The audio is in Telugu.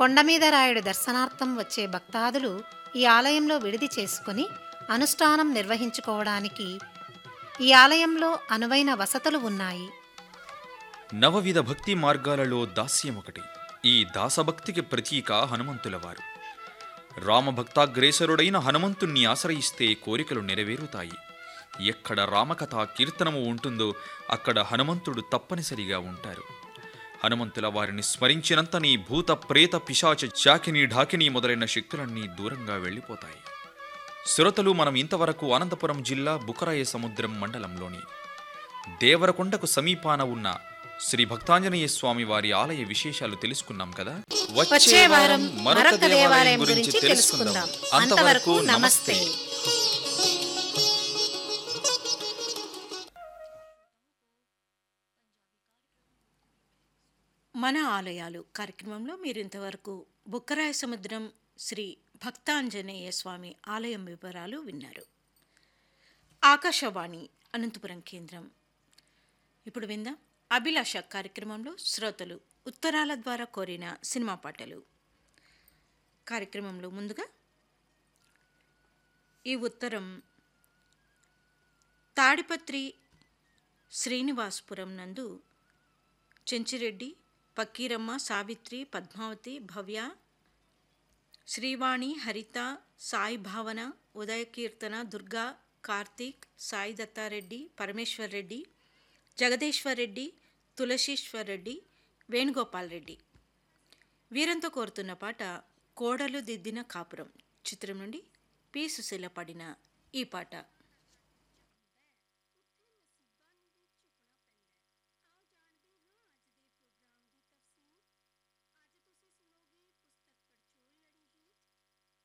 కొండమీద రాయుడు దర్శనార్థం వచ్చే భక్తాదులు ఈ ఆలయంలో విడిది చేసుకొని అనుష్ఠానం నిర్వహించుకోవడానికి ఈ ఆలయంలో అనువైన వసతులు ఉన్నాయి నవవిధ భక్తి మార్గాలలో దాస్యం ఒకటి ఈ దాసభక్తికి ప్రతీక హనుమంతులవారు రామభక్తాగ్రేసరుడైన హనుమంతుణ్ణి ఆశ్రయిస్తే కోరికలు నెరవేరుతాయి ఎక్కడ రామకథ కీర్తనము ఉంటుందో అక్కడ హనుమంతుడు తప్పనిసరిగా ఉంటారు హనుమంతుల వారిని స్మరించినంత నీ భూత ప్రేత పిశాచ చాకిని ఢాకిని మొదలైన శక్తులన్నీ దూరంగా వెళ్ళిపోతాయి శ్రోతలు మనం ఇంతవరకు అనంతపురం జిల్లా బుకరాయ సముద్రం మండలంలోని దేవరకొండకు సమీపాన ఉన్న శ్రీ భక్తాంజనేయ స్వామి వారి ఆలయ విశేషాలు తెలుసుకున్నాం కదా వచ్చే వారం మరొక దేవాలయం గురించి తెలుసుకుందాం అంతవరకు నమస్తే మన ఆలయాలు కార్యక్రమంలో మీరు ఇంతవరకు బుక్కరాయ సముద్రం శ్రీ భక్తాంజనేయ స్వామి ఆలయం వివరాలు విన్నారు ఆకాశవాణి అనంతపురం కేంద్రం ఇప్పుడు విందాం అభిలాష కార్యక్రమంలో శ్రోతలు ఉత్తరాల ద్వారా కోరిన సినిమా పాటలు కార్యక్రమంలో ముందుగా ఈ ఉత్తరం తాడిపత్రి శ్రీనివాసపురం నందు చెంచిరెడ్డి పక్కీరమ్మ సావిత్రి పద్మావతి భవ్య శ్రీవాణి హరిత సాయి భావన ఉదయ కీర్తన దుర్గా కార్తీక్ సాయి దత్తారెడ్డి పరమేశ్వర్ రెడ్డి జగదీశ్వర్ రెడ్డి తులసీశ్వర్ రెడ్డి వేణుగోపాల్ రెడ్డి వీరంతో కోరుతున్న పాట కోడలు దిద్దిన కాపురం చిత్రం నుండి పి సుశీల పడిన ఈ పాట